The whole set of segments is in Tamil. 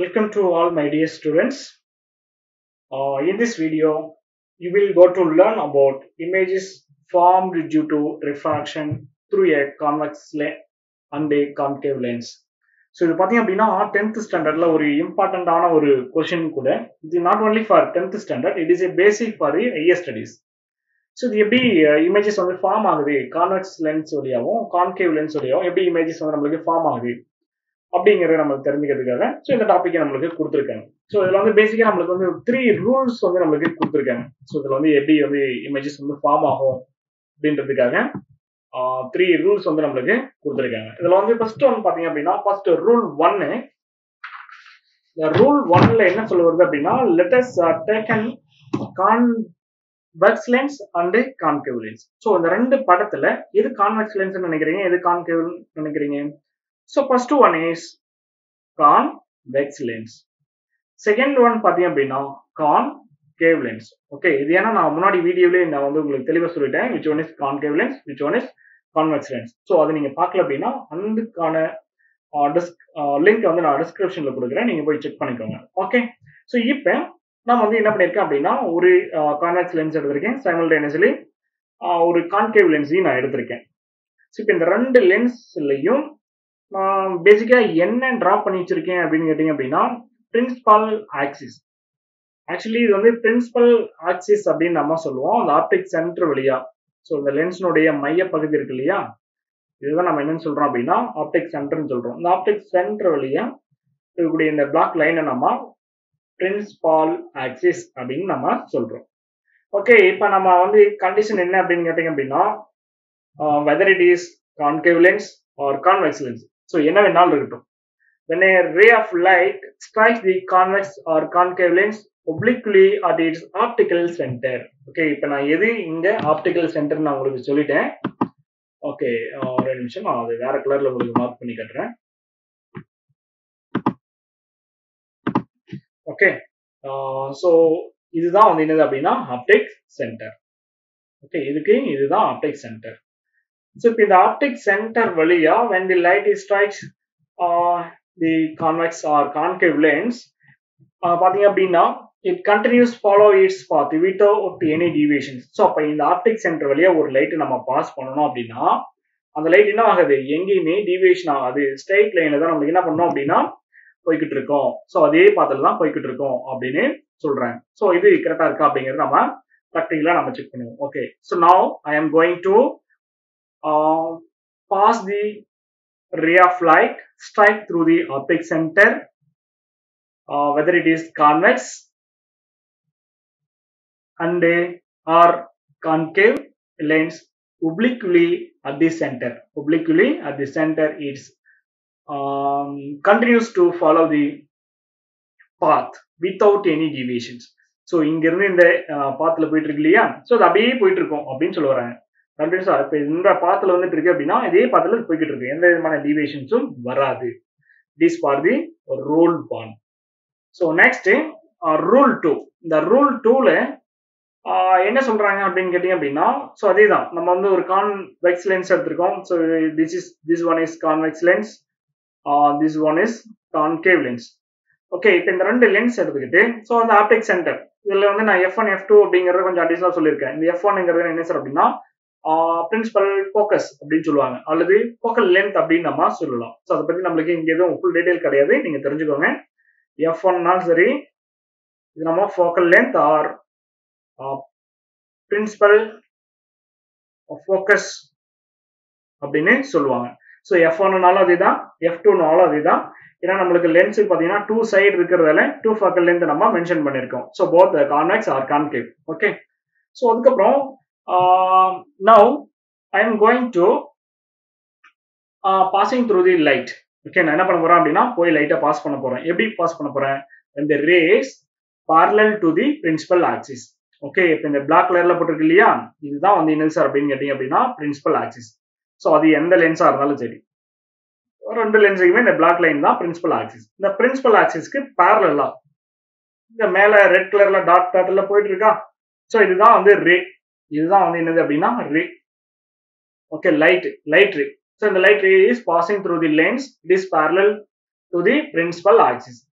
Welcome to all my dear students. Uh, in this video, you will go to learn about images formed due to refraction through a convex lens and a concave lens. So இது பார்த்தீங்க அப்படின்னா டென்த் ஸ்டாண்டர்ட்ல ஒரு இம்பார்ட்டண்டான ஒரு கொஷின் கூட இது not only for tenth standard it is a basic for the higher studies so இது எப்படி இமேஜஸ் வந்து ஃபார்ம் ஆகுது கான்வெக்ஸ் லென்ஸ் வழியாகவும் கான்கேவ் லென்ஸ் வழியாகவும் எப்படி இமேஜஸ் வந்து நம்மளுக்கு ஃபார்ம் ஆகுது அப்படிங்கிறத நம்மளுக்கு தெரிஞ்சுக்கிறதுக்காக ஸோ இந்த டாப்பிக்கை நம்மளுக்கு கொடுத்துருக்காங்க ஸோ இதில் வந்து பேசிக்காக நம்மளுக்கு வந்து த்ரீ ரூல்ஸ் வந்து நம்மளுக்கு கொடுத்துருக்காங்க ஸோ இதில் வந்து எப்படி வந்து இமேஜஸ் வந்து ஃபார்ம் ஆகும் அப்படின்றதுக்காக த்ரீ ரூல்ஸ் வந்து நம்மளுக்கு கொடுத்துருக்காங்க இதில் வந்து ஃபர்ஸ்ட் ஒன் பார்த்தீங்க அப்படின்னா ஃபர்ஸ்ட் ரூல் ஒன்னு இந்த ரூல் ஒன்ல என்ன சொல்ல வருது அப்படின்னா let's taken convex lens and concave lens so இந்த ரெண்டு படத்துல எது கான்வெக்ஸ் லென்ஸ் நினைக்கிறீங்க எது கான்கேவ் நினைக்கிறீங்க so first one is convex lens second one பார்த்தீங்க அப்படின்னா கான் கேவ் லென்ஸ் ஓகே இது ஏன்னா நான் முன்னாடி வீடியோலேயே நான் வந்து உங்களுக்கு தெளிவாக சொல்லிட்டேன் which one is concave lens which one is convex lens so அதை நீங்கள் பார்க்கல அப்படின்னா அதுக்கான லிங்க் வந்து நான் டிஸ்கிரிப்ஷனில் கொடுக்குறேன் நீங்கள் போய் செக் பண்ணிக்கோங்க ஓகே ஸோ இப்போ நான் வந்து என்ன பண்ணியிருக்கேன் அப்படின்னா ஒரு கான்வெக்ஸ் லென்ஸ் எடுத்திருக்கேன் சைமல்டேனியஸ்லி ஒரு கான்கேவ் லென்ஸையும் நான் எடுத்திருக்கேன் ஸோ இப்போ இந்த ரெண்டு லென்ஸ்லையும் நான் பேசிக்காக என்ன ட்ரா பண்ணி வச்சிருக்கேன் அப்படின்னு கேட்டிங்க அப்படின்னா பிரின்சிபால் ஆக்சிஸ் ஆக்சுவலி இது வந்து பிரின்சிபல் ஆக்சிஸ் அப்படின்னு நம்ம சொல்லுவோம் அந்த ஆப்டிக் சென்டர் வழியா ஸோ இந்த லென்ஸினுடைய மைய பகுதி இருக்கு இல்லையா இதுதான் நம்ம என்னன்னு சொல்றோம் அப்படின்னா ஆப்டிக் சென்டர்னு சொல்றோம் இந்த ஆப்டிக் சென்டர் வழியா இருக்கக்கூடிய இந்த பிளாக் லைனை நம்ம பிரின்சிபால் ஆக்சிஸ் அப்படின்னு நம்ம சொல்றோம் ஓகே இப்போ நம்ம வந்து கண்டிஷன் என்ன அப்படின்னு கேட்டீங்க அப்படின்னா whether it is concave lens or convex lens so என்ன வேணாலும் இருக்கட்டும் when a ray of light strikes the convex or concave lens obliquely at its optical center okay இப்போ நான் எது இங்க ஆப்டிக்கல் சென்டர் நான் உங்களுக்கு சொல்லிட்டேன் ஓகே ஒரு நிமிஷம் நான் அது வேற கலர்ல உங்களுக்கு மார்க் பண்ணி கட்டுறேன் ஓகே ஸோ இதுதான் வந்து என்னது அப்படின்னா ஆப்டிக் சென்டர் ஓகே இதுக்கு இதுதான் ஆப்டிக் சென்டர் ஸோ இப்போ இந்த ஆப்டிக் சென்டர் வழியா when the light strikes uh, the convex or concave lens பார்த்தீங்க அப்படின்னா it continues follow its path without any deviations so அப்போ இந்த ஆப்டிக் சென்டர் வழியா ஒரு லைட்டு நம்ம பாஸ் பண்ணணும் அப்படின்னா அந்த லைட் என்ன ஆகுது எங்கேயுமே டிவியேஷன் ஆகாது ஸ்ட்ரைட் லைன்ல தான் நம்மளுக்கு என்ன பண்ணோம் அப்படின்னா போய்கிட்டு இருக்கோம் ஸோ அதே பாத்தில் தான் போய்கிட்டு இருக்கோம் அப்படின்னு சொல்றாங்க ஸோ இது கரெக்டா இருக்கா அப்படிங்கிறது நம்ம ப்ராக்டிக்கலா நம்ம செக் பண்ணுவோம் okay so now I am going to pass the ray of light strike through the optic center uh, whether it is convex and uh, or concave lens obliquely at the center obliquely at the center it's um, continues to follow the path without any deviations so இங்கிருந்து இந்த பாத்தில் போயிட்டு இருக்கு இல்லையா ஸோ அது அப்படியே போயிட்டு இருக்கும் அப்படின்னு சொல்ல வராங்க கண்டினியூஸா இப்போ இந்த பாத்துல வந்துட்டு இருக்கு அப்படின்னா இதே பாத்துல போய்கிட்டு இருக்கு எந்த விதமான டிவியேஷன்ஸும் வராது this for the rule one so next rule two இந்த ரூல் டூல என்ன சொல்றாங்க அப்படின்னு கேட்டீங்க அப்படின்னா ஸோ அதே தான் நம்ம வந்து ஒரு கான்வெக்ஸ் லென்ஸ் எடுத்திருக்கோம் so this is this one is convex lens this one is concave lens okay இப்போ இந்த ரெண்டு லென்ஸ் எடுத்துக்கிட்டு ஸோ அந்த ஆப்டிக் சென்டர் இதில் வந்து நான் எஃப் ஒன் எஃப் டூ அப்படிங்கிறத கொஞ்சம் அடிஷனலாக சொல்லியிருக்கேன் இந்த எஃப் ஒன்ங்கிறது என்ன சார் அப்படின்னா பிரின்சிபல் ஃபோக்கஸ் அப்படின்னு சொல்லுவாங்க அல்லது ஃபோக்கல் லென்த் அப்படின்னு நம்ம சொல்லலாம் ஸோ அதை பற்றி நம்மளுக்கு இங்கே எதுவும் ஃபுல் டீடைல் கிடையாது நீங்கள் தெரிஞ்சுக்கோங்க எஃப் ஒன்னாலும் சரி இது நம்ம focal length or principal focus அப்படின்னு சொல்லுவாங்க ஸோ எஃப் ஒன்னாலும் அதே தான் எஃப் டூனாலும் அதே தான் ஏன்னா நம்மளுக்கு லென்ஸ் பார்த்தீங்கன்னா டூ சைடு இருக்கிறதால டூ ஃபோக்கல் லென்த் நம்ம மென்ஷன் பண்ணியிருக்கோம் so both convex or concave okay so அதுக்கப்புறம் uh, now I am going to uh, passing through the light okay நான் என்ன பண்ண போறேன் அப்படின்னா போய் லைட்டை பாஸ் பண்ண போறேன் எப்படி பாஸ் பண்ண போறேன் இந்த rays parallel to the principal axis okay இப்போ இந்த பிளாக் கலர்ல போட்டிருக்கு இல்லையா இதுதான் வந்து என்ன சார் அப்படின்னு கேட்டீங்க அப்படின்னா பிரின்சிபல் ஆக்சிஸ் ஸோ அது எந்த லென்ஸா இருந்தாலும் சரி ரெண்டு லென்ஸுக்குமே இந்த பிளாக் லைன் தான் பிரின்சிபல் ஆக்சிஸ் இந்த பிரின்சிபல் ஆக்சிஸ்க்கு பேரலா இந்த மேல ரெட் கலர்ல டாட் டாட்ல போயிட்டு இருக்கா ஸோ இதுதான் வந்து ரே இதுதான் வந்து என்னது அப்படின்னா ray okay light light ray so இந்த light ray is passing through the lens it is parallel to the principal axis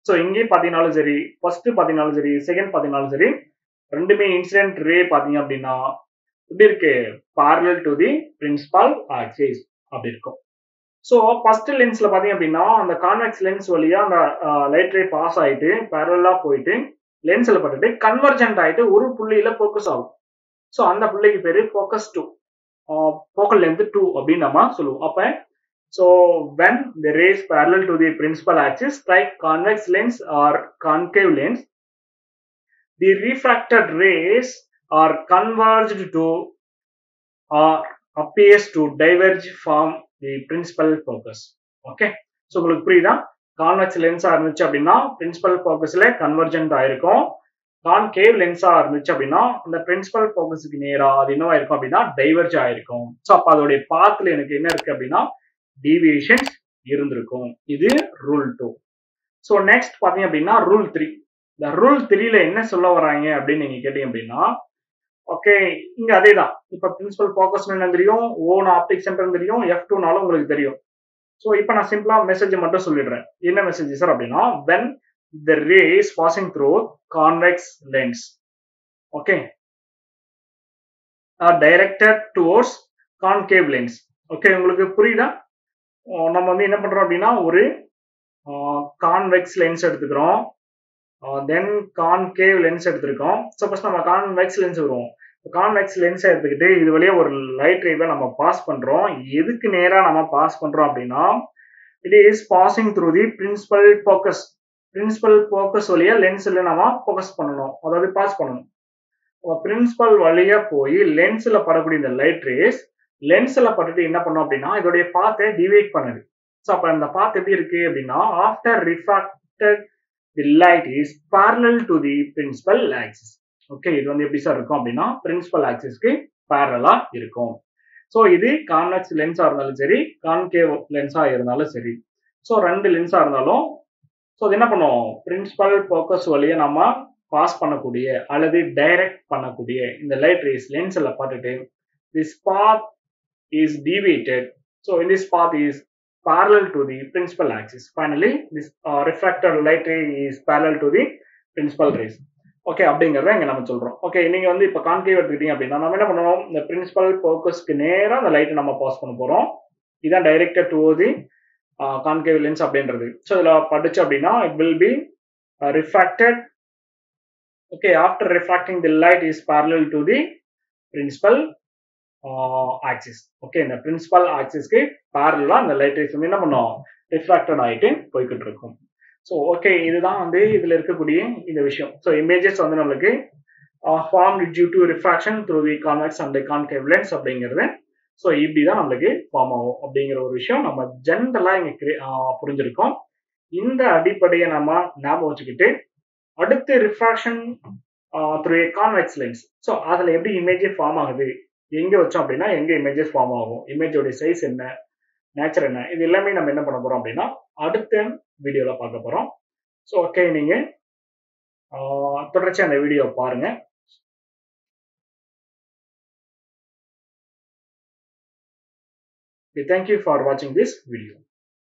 so இங்கேயும் பார்த்தீங்கன்னாலும் சரி ஃபர்ஸ்ட் பார்த்தீங்கன்னாலும் சரி செகண்ட் பார்த்தீங்கன்னாலும் சரி ரெண்டுமே இன்சிடென்ட் ரே பார்த்தீங்க அப்படின்னா எப்படி இருக்கு parallel to the principal axis அப்படி இருக்கும் ஸோ ஃபர்ஸ்ட் லென்ஸ்ல பார்த்தீங்க அப்படின்னா அந்த கான்வெக்ஸ் லென்ஸ் வழியா அந்த லைட் ரே பாஸ் ஆயிட்டு பேரலா போயிட்டு லென்ஸ்ல பட்டுட்டு கன்வர்ஜென்ட் ஆயிட்டு ஒரு புள்ளியில ஃபோக்கஸ் ஆகும் ஸோ அந்த புள்ளிக்கு பேரு focus two focal length two அப்படின்னு நம்ம சொல்லுவோம் அப்ப so when the rays parallel to the principal axis like convex lens or concave lens the refracted rays are converged to or appears to diverge from the principal focus okay so உங்களுக்கு புரியுதா கான்வெக்ஸ் லென்ஸா இருந்துச்சு அப்படின்னா பிரின்சிபல் ஃபோக்கஸ்ல கன்வர்ஜென்ட் ஆயிருக்கும் கான்கேவ் லென்ஸா இருந்துச்சு அப்படின்னா அந்த பிரின்சிபல் ஃபோக்கஸுக்கு நேரா அது என்னவா இருக்கும் அப்படின்னா டைவர்ஜ் ஆயிருக்கும் ஸோ அப்ப அதோடைய பாத்துல எனக்கு என்ன இருக்கு அப்படின்னா டீவியேஷன்ஸ் இருந்திருக்கும் இது ரூல் டூ ஸோ நெக்ஸ்ட் பாத்தீங்க அப்படின்னா ரூல் த்ரீ இந்த ரூல் த்ரீல என்ன சொல்ல வராங்க அப்படின்னு நீங்க கேட்டீங்க அப்படின்னா ஓகே இங்க அதே தான் இப்ப பிரின்சிபல் ஃபோக்கஸ் என்ன தெரியும் ஓன் ஆப்டிக் சென்டர் தெரியும் எஃப் டூனாலும் உங்களுக்கு தெரியும் ஸோ இப்போ நான் சிம்பிளா மெசேஜ் மட்டும் சொல்லிடுறேன் என்ன மெசேஜ் சார் அப்படின்னா when the ray is passing through convex lens okay are directed towards concave lens okay உங்களுக்கு புரியுதா நம்ம வந்து என்ன பண்றோம் அப்படின்னா ஒரு கான்வெக்ஸ் லென்ஸ் எடுத்துக்கிறோம் தென் கான்கேவ் லென்ஸ் எடுத்திருக்கோம் சப்போஸ் நம்ம கான்வெக்ஸ் லென்ஸ் வருவோம் கான்வெக்ஸ் லென்ஸை எடுத்துக்கிட்டு இது வழியா ஒரு லைட் ரேவை நம்ம பாஸ் பண்றோம் எதுக்கு நேரா நம்ம பாஸ் பண்றோம் அப்படின்னா it is passing through the principal focus principal focus வழியா லென்ஸ்ல நம்ம ஃபோக்கஸ் பண்ணணும் அதாவது பாஸ் பண்ணணும் பிரின்சிபல் வழியா போய் லென்ஸ்ல படக்கூடிய இந்த லைட் ரேஸ் லென்ஸ்ல பட்டுட்டு என்ன பண்ணோம் அப்படின்னா இதோடைய பாத்தை டிவைட் பண்ணுது ஸோ அப்ப அந்த பாத் எப்படி இருக்கு அப்படின்னா after refracted the light is parallel to the principal axis okay இது வந்து எப்படி சார் இருக்கும் அப்படின்னா பிரின்சிபல் ஆக்சிஸ்க்கு பேரலா இருக்கும் ஸோ இது கான்வெக்ஸ் லென்ஸா இருந்தாலும் சரி கான்கேவ் லென்ஸா இருந்தாலும் சரி ஸோ ரெண்டு லென்ஸா இருந்தாலும் ஸோ அது என்ன பண்ணுவோம் பிரின்சிபல் ஃபோக்கஸ் வழியா நம்ம பாஸ் பண்ணக்கூடிய அல்லது டைரக்ட் பண்ணக்கூடிய இந்த லைட் ரேஸ் லென்ஸ்ல பார்த்துட்டு this path is deviated so in this path is parallel to the principal axis. Finally, this uh, refracted light ray is parallel to the principal rays. Okay அப்படிங்கிறத இங்க நம்ம சொல்றோம் ஓகே நீங்க வந்து இப்ப கான்கேவ் எடுத்துக்கிட்டீங்க அப்படின்னா நம்ம என்ன பண்ணுவோம் இந்த பிரின்சிபல் ஃபோக்கஸ்க்கு நேரா அந்த லைட்டை நம்ம பாஸ் பண்ண போறோம் இதான் directed to the concave lens அப்படின்றது ஸோ இதுல படிச்சு அப்படின்னா it will be refracted okay after refracting the light is parallel to the principal axis okay இந்த பிரின்சிபல் ஆக்சிஸ்க்கு பேரலா இந்த லைட் ரேஸ் வந்து என்ன பண்ணும் ரிஃப்ராக்டட் ஆகிட்டு போய்கிட்டு இருக்கும் ஸோ ஓகே இதுதான் வந்து இதுல இருக்கக்கூடிய இந்த விஷயம் ஸோ இமேஜஸ் வந்து நம்மளுக்கு form due to refraction through the convex and concave lens அப்படிங்கிறது ஸோ இப்படி தான் நம்மளுக்கு ஃபார்ம் ஆகும் அப்படிங்கிற ஒரு விஷயம் நம்ம ஜென்ரலாக இங்கே புரிஞ்சிருக்கோம் இந்த அடிப்படையை நம்ம ஞாபகம் வச்சுக்கிட்டு அடுத்து refraction through a convex lens so அதில் எப்படி இமேஜே ஃபார்ம் ஆகுது எங்கே வச்சோம் அப்படின்னா எங்கே இமேஜஸ் ஃபார்ம் ஆகும் இமேஜோடைய சைஸ் என்ன நேச்சர் என்ன இது எல்லாமே நம்ம என்ன பண்ண போறோம் அப்படின்னா அடுத்த வீடியோவில் பார்க்க போறோம் ஸோ ஓகே நீங்க தொடர்ச்சி அந்த வீடியோ பாருங்க தேங்க்யூ ஃபார் வாட்சிங் திஸ் வீடியோ